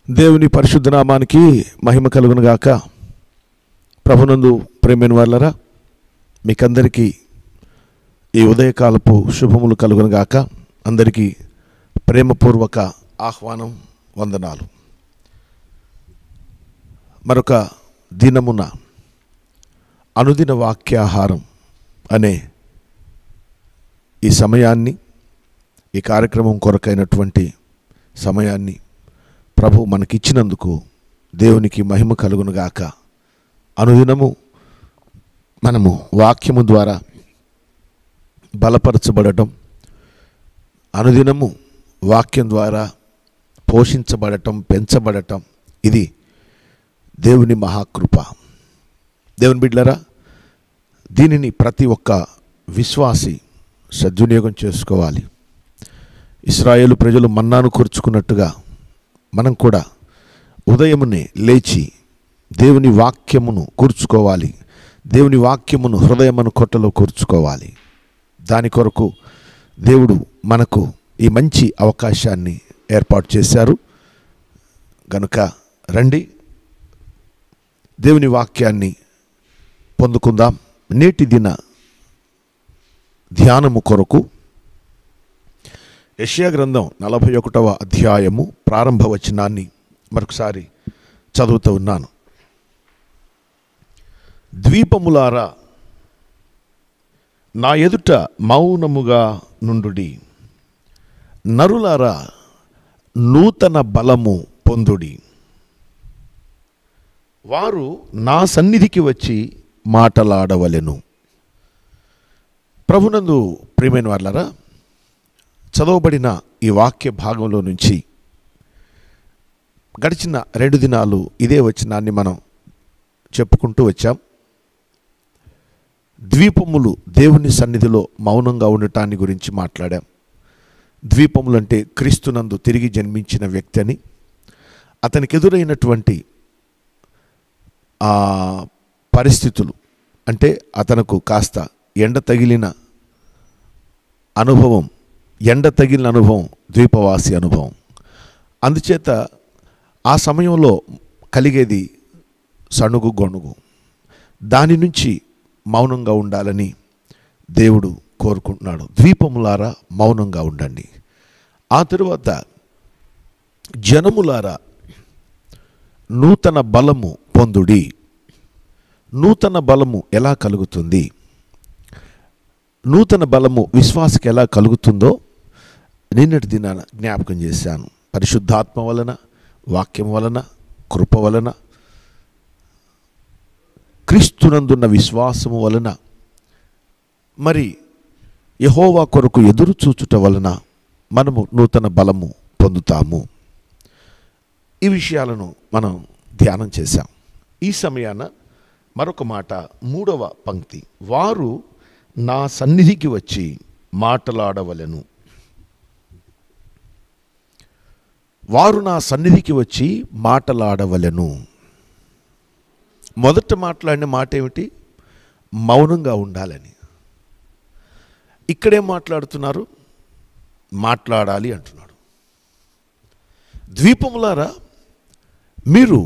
దేవుని పరిశుద్ధ నామానికి మహిమ కలుగును గాక ప్రభునందు ప్రేమైన వాళ్ళరా మీకందరికీ ఈ ఉదయకాలపు శుభములు కలుగును గాక అందరికీ ప్రేమపూర్వక ఆహ్వానం వందనాలు మరొక దినమున అనుదిన వాక్యాహారం అనే ఈ సమయాన్ని ఈ కార్యక్రమం కొరకైనటువంటి సమయాన్ని ప్రభు మనకిచ్చినందుకు దేవునికి మహిమ కలుగునుగాక అనుదినము మనము వాక్యము ద్వారా బలపరచబడటం అనుదినము వాక్యం ద్వారా పోషించబడటం పెంచబడటం ఇది దేవుని మహాకృప దేవుని బిడ్డలరా దీనిని ప్రతి ఒక్క విశ్వాసి సద్వినియోగం చేసుకోవాలి ఇస్రాయేలు ప్రజలు మన్నాను కూర్చుకున్నట్టుగా మనం కూడా ఉదయమునే లేచి దేవుని వాక్యమును కూర్చుకోవాలి దేవుని వాక్యమును హృదయమును కొట్టలో కూర్చుకోవాలి దాని కొరకు దేవుడు మనకు ఈ మంచి అవకాశాన్ని ఏర్పాటు చేశారు గనుక రండి దేవుని వాక్యాన్ని పొందుకుందాం నేటి దిన ధ్యానము కొరకు యెషయా గ్రంథం నలభై ఒకటవ అధ్యాయము ప్రారంభ వచనాన్ని మరొకసారి చదువుతూ ఉన్నాను ద్వీపములారా నా ఎదుట మౌనముగా నుండుడి నరులారా నూతన బలము పొందుడి వారు నా సన్నిధికి వచ్చి మాటలాడవలెను ప్రభునందు ప్రియమైన వాళ్ళరా చదవబడిన ఈ వాక్య భాగంలో నుంచి గడిచిన రెండు దినాలు ఇదే వచనాన్ని మనం చెప్పుకుంటూ వచ్చాం ద్వీపములు దేవుని సన్నిధిలో మౌనంగా ఉండటాన్ని గురించి మాట్లాడాం ద్వీపములు అంటే క్రీస్తునందు తిరిగి జన్మించిన వ్యక్తి అని అతనికి ఎదురైనటువంటి ఆ పరిస్థితులు అంటే అతనుకు కాస్త ఎండ తగిలిన అనుభవం ఎండ తగిలిన అనుభవం ద్వీపవాసి అనుభవం అందుచేత ఆ సమయంలో కలిగేది సణుగు గొణుగు దాని నుంచి మౌనంగా ఉండాలని దేవుడు కోరుకుంటున్నాడు ద్వీపములారా మౌనంగా ఉండండి ఆ తరువాత జనములారా నూతన బలము పొందుడి నూతన బలము ఎలా కలుగుతుంది నూతన బలము విశ్వాసకి ఎలా కలుగుతుందో నిన్నటి దినాన జ్ఞాపకం చేశాను పరిశుద్ధాత్మ వలన వాక్యం వలన కృప వలన క్రీస్తునందున్న విశ్వాసము వలన మరి యహోవా కొరకు ఎదురు చూచుట వలన మనము నూతన బలము పొందుతాము ఈ విషయాలను మనం ధ్యానం చేశాం ఈ సమయాన మరొక మాట మూడవ పంక్తి వారు నా సన్నిధికి వచ్చి మాటలాడవలెను వారు నా సన్నిధికి వచ్చి మాటలాడవలెను మొదట మాట్లాడిన మాట ఏమిటి మౌనంగా ఉండాలని ఇక్కడేం మాట్లాడుతున్నారు మాట్లాడాలి అంటున్నాడు ద్వీపములారా మీరు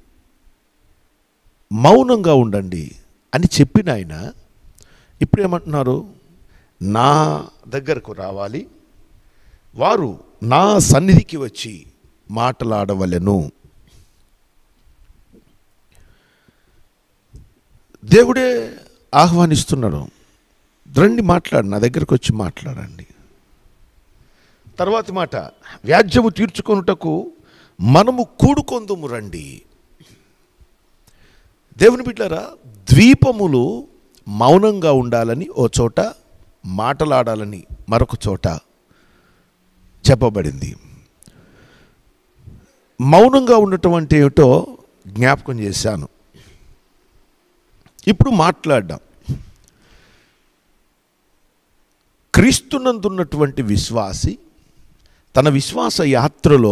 మౌనంగా ఉండండి అని చెప్పిన ఆయన ఇప్పుడు ఏమంటున్నారు నా దగ్గరకు రావాలి వారు నా సన్నిధికి వచ్చి మాటలాడవలెను దేవుడే ఆహ్వానిస్తున్నాడు రండి మాట్లాడు నా దగ్గరకు వచ్చి మాట్లాడండి తర్వాతి మాట వ్యాజ్యము తీర్చుకొనుటకు మనము కూడుకొందుము రండి దేవుని బిడ్డారా ద్వీపములు మౌనంగా ఉండాలని ఓ చోట మాటలాడాలని మరొక చోట చెప్పబడింది మౌనంగా ఉండటం అంటే ఏమిటో జ్ఞాపకం చేశాను ఇప్పుడు మాట్లాడ్డాం క్రీస్తునందున్నటువంటి విశ్వాసి తన విశ్వాస యాత్రలో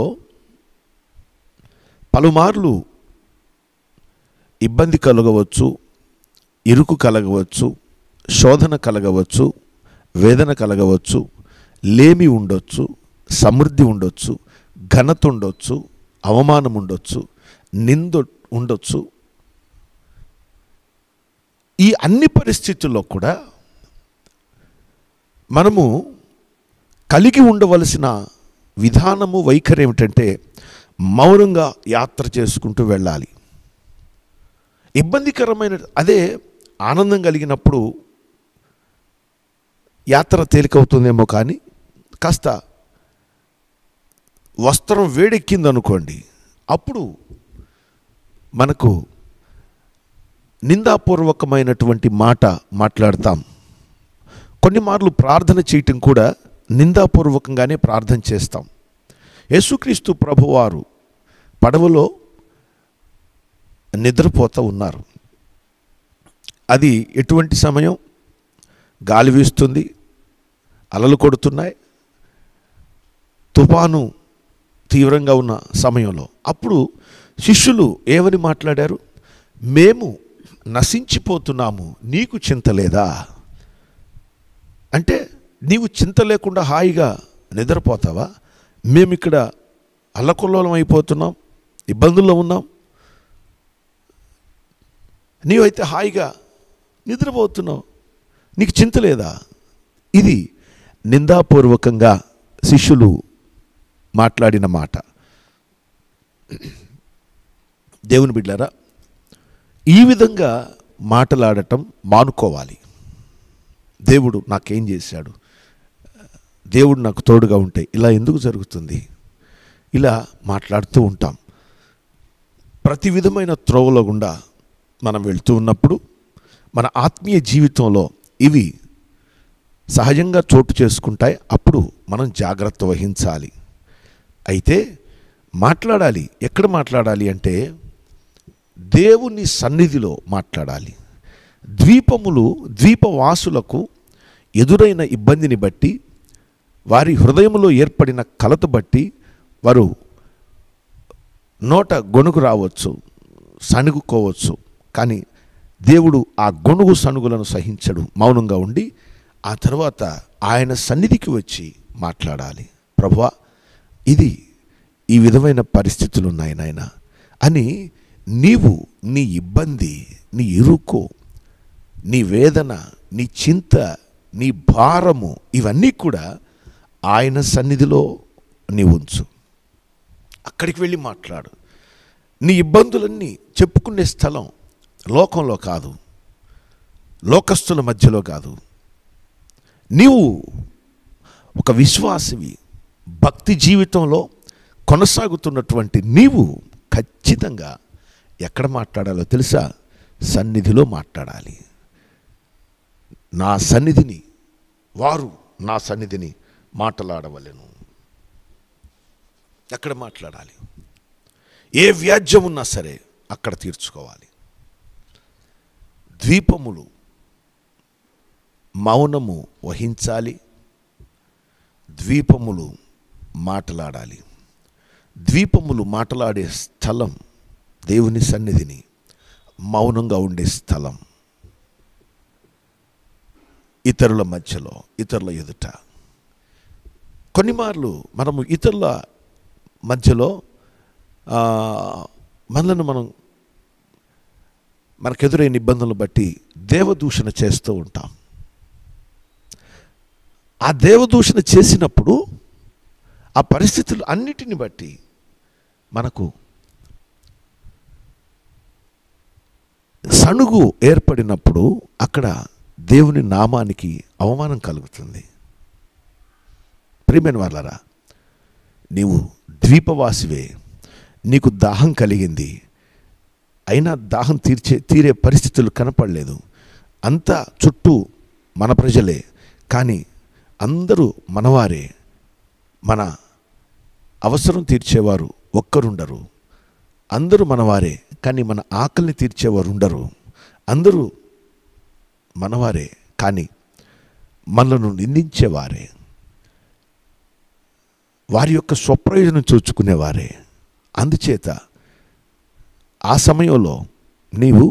పలుమార్లు ఇబ్బంది కలగవచ్చు ఇరుకు కలగవచ్చు శోధన కలగవచ్చు వేదన కలగవచ్చు లేమి ఉండొచ్చు సమృద్ధి ఉండొచ్చు ఘనత ఉండొచ్చు అవమానం ఉండొచ్చు నింద ఉండొచ్చు ఈ అన్ని పరిస్థితుల్లో కూడా మనము కలిగి ఉండవలసిన విధానము వైఖరి ఏమిటంటే మౌనంగా యాత్ర చేసుకుంటూ వెళ్ళాలి ఇబ్బందికరమైన అదే ఆనందం కలిగినప్పుడు యాత్ర తేలికవుతుందేమో కానీ కాస్త వస్త్రం వేడెక్కిందనుకోండి అప్పుడు మనకు నిందాపూర్వకమైనటువంటి మాట మాట్లాడతాం కొన్ని మార్లు ప్రార్థన చేయటం కూడా నిందాపూర్వకంగానే ప్రార్థన చేస్తాం యేసుక్రీస్తు ప్రభువారు పడవలో నిద్రపోతూ ఉన్నారు అది ఎటువంటి సమయం గాలి వీస్తుంది అలలు కొడుతున్నాయి తుఫాను తీవ్రంగా ఉన్న సమయంలో అప్పుడు శిష్యులు ఏమని మాట్లాడారు మేము నశించిపోతున్నాము నీకు చింత లేదా అంటే నీవు చింత లేకుండా హాయిగా నిద్రపోతావా మేము ఇక్కడ అల్లకొల్లోలం అయిపోతున్నాం ఇబ్బందుల్లో ఉన్నాం నీవైతే హాయిగా నిద్రపోతున్నావు నీకు చింత లేదా ఇది నిందాపూర్వకంగా శిష్యులు మాట్లాడిన మాట దేవుని బిడ్డారా ఈ విధంగా మాటలాడటం మానుకోవాలి దేవుడు నాకేం చేశాడు దేవుడు నాకు తోడుగా ఉంటే ఇలా ఎందుకు జరుగుతుంది ఇలా మాట్లాడుతూ ఉంటాం ప్రతి విధమైన త్రోవలో గుండా మనం వెళ్తూ ఉన్నప్పుడు మన ఆత్మీయ జీవితంలో ఇవి సహజంగా చోటు చేసుకుంటాయి అప్పుడు మనం జాగ్రత్త వహించాలి అయితే మాట్లాడాలి ఎక్కడ మాట్లాడాలి అంటే దేవుని సన్నిధిలో మాట్లాడాలి ద్వీపములు ద్వీపవాసులకు ఎదురైన ఇబ్బందిని బట్టి వారి హృదయంలో ఏర్పడిన కలత బట్టి వారు నోట గొణుగు రావచ్చు సణుగుకోవచ్చు కానీ దేవుడు ఆ గొణుగు సణుగులను సహించడు మౌనంగా ఉండి ఆ తర్వాత ఆయన సన్నిధికి వచ్చి మాట్లాడాలి ప్రభువా ఇది ఈ విధమైన పరిస్థితులు ఉన్నాయి నాయన అని నీవు నీ ఇబ్బంది నీ ఇరుకు నీ వేదన నీ చింత నీ భారము ఇవన్నీ కూడా ఆయన సన్నిధిలో నీ ఉంచు అక్కడికి వెళ్ళి మాట్లాడు నీ ఇబ్బందులన్నీ చెప్పుకునే స్థలం లోకంలో కాదు లోకస్తుల మధ్యలో కాదు నీవు ఒక విశ్వాసివి భక్తి జీవితంలో కొనసాగుతున్నటువంటి నీవు ఖచ్చితంగా ఎక్కడ మాట్లాడాలో తెలుసా సన్నిధిలో మాట్లాడాలి నా సన్నిధిని వారు నా సన్నిధిని మాట్లాడవలెను ఎక్కడ మాట్లాడాలి ఏ వ్యాజ్యం ఉన్నా సరే అక్కడ తీర్చుకోవాలి ద్వీపములు మౌనము వహించాలి ద్వీపములు మాట్లాడాలి ద్వీపములు మాట్లాడే స్థలం దేవుని సన్నిధిని మౌనంగా ఉండే స్థలం ఇతరుల మధ్యలో ఇతరుల ఎదుట కొన్ని మార్లు మనము ఇతరుల మధ్యలో ఆ, మనలను మనం మనకెదురైన ఇబ్బందులను బట్టి దేవదూషణ చేస్తూ ఉంటాం ఆ దేవదూషణ చేసినప్పుడు ఆ పరిస్థితులు అన్నిటిని బట్టి మనకు సణుగు ఏర్పడినప్పుడు అక్కడ దేవుని నామానికి అవమానం కలుగుతుంది ప్రియమైన వాళ్ళరా నీవు ద్వీపవాసివే నీకు దాహం కలిగింది అయినా దాహం తీర్చే తీరే పరిస్థితులు కనపడలేదు అంతా చుట్టూ మన ప్రజలే కానీ అందరూ మనవారే మన అవసరం తీర్చేవారు ఒక్కరుండరు అందరూ మనవారే కానీ మన ఆకలిని తీర్చేవారు ఉండరు అందరూ మనవారే కానీ మనలను నిందించేవారే వారి యొక్క స్వప్రయోజనం చూచుకునేవారే అందుచేత ఆ సమయంలో నీవు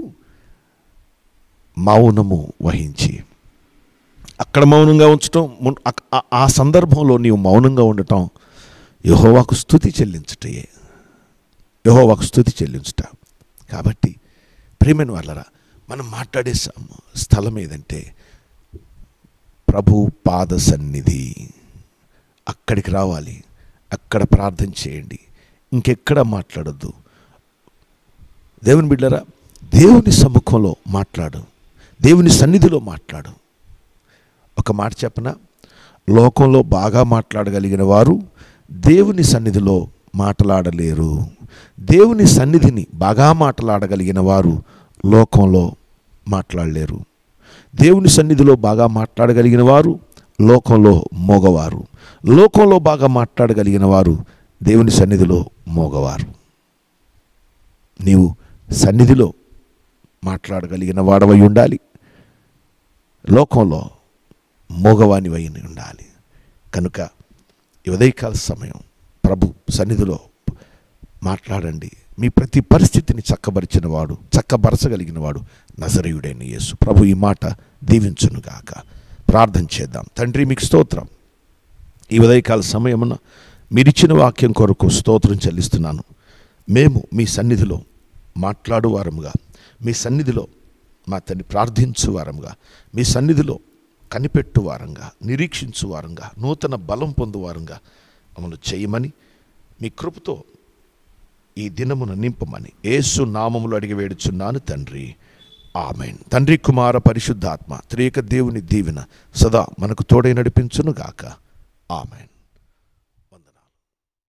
మౌనము వహించి అక్కడ మౌనంగా ఉంచటం మున్- అక్- ఆ- ఆ సందర్భంలో నీవు మౌనంగా ఉండటం యహోవాకు స్థుతి చెల్లించటయే యహోవాకు స్థుతి చెల్లించుట కాబట్టి ప్రేమైన వాళ్ళరా మనం మాట్లాడే సమ- స్థలం ఏదంటే ప్రభు పాద సన్నిధి అక్కడికి రావాలి అక్కడ ప్రార్థన చేయండి ఇంకెక్కడ మాట్లాడద్దు దేవుని బిడ్డరా దేవుని సముఖంలో మాట్లాడు దేవుని సన్నిధిలో మాట్లాడు ఒక మాట చెప్పన లోకంలో బాగా మాట్లాడగలిగిన వారు దేవుని సన్నిధిలో మాట్లాడలేరు దేవుని సన్నిధిని బాగా మాట్లాడగలిగిన వారు లోకంలో మాట్లాడలేరు దేవుని సన్నిధిలో బాగా మాట్లాడగలిగిన వారు లోకంలో మోగవారు లోకంలో బాగా మాట్లాడగలిగిన వారు దేవుని సన్నిధిలో మోగవారు నీవు సన్నిధిలో మాట్లాడగలిగిన వాడవై ఉండాలి లోకంలో మోగవానివై ఉండాలి కనుక ఈ ఉదయకాల సమయం ప్రభు సన్నిధిలో మాట్లాడండి మీ ప్రతి పరిస్థితిని చక్కబరిచిన వాడు చక్కబరచగలిగిన వాడు నజరేయుడైన యేసు ప్రభు ఈ మాట దీవించునుగాక ప్రార్థన చేద్దాం తండ్రి మీకు స్తోత్రం ఈ ఉదయకాల సమయమున మీరిచ్చిన వాక్యం కొరకు స్తోత్రం చెల్లిస్తున్నాను మేము మీ సన్నిధిలో మాట్లాడు వారముగా మీ సన్నిధిలో మా తండ్రి ప్రార్థించు వారముగా మీ సన్నిధిలో కనిపెట్టు వారంగా నిరీక్షించు వారంగా నూతన బలం పొందు వారంగా మమ్మల్ని చేయమని మీ కృపతో ఈ దినమున నింపమని యేసు నామములు అడిగి వేడుచున్నాను తండ్రి ఆమెన్ తండ్రి కుమార పరిశుద్ధాత్మ త్రేక దేవుని దీవెన సదా మనకు తోడై నడిపించునుగాక ఆమెన్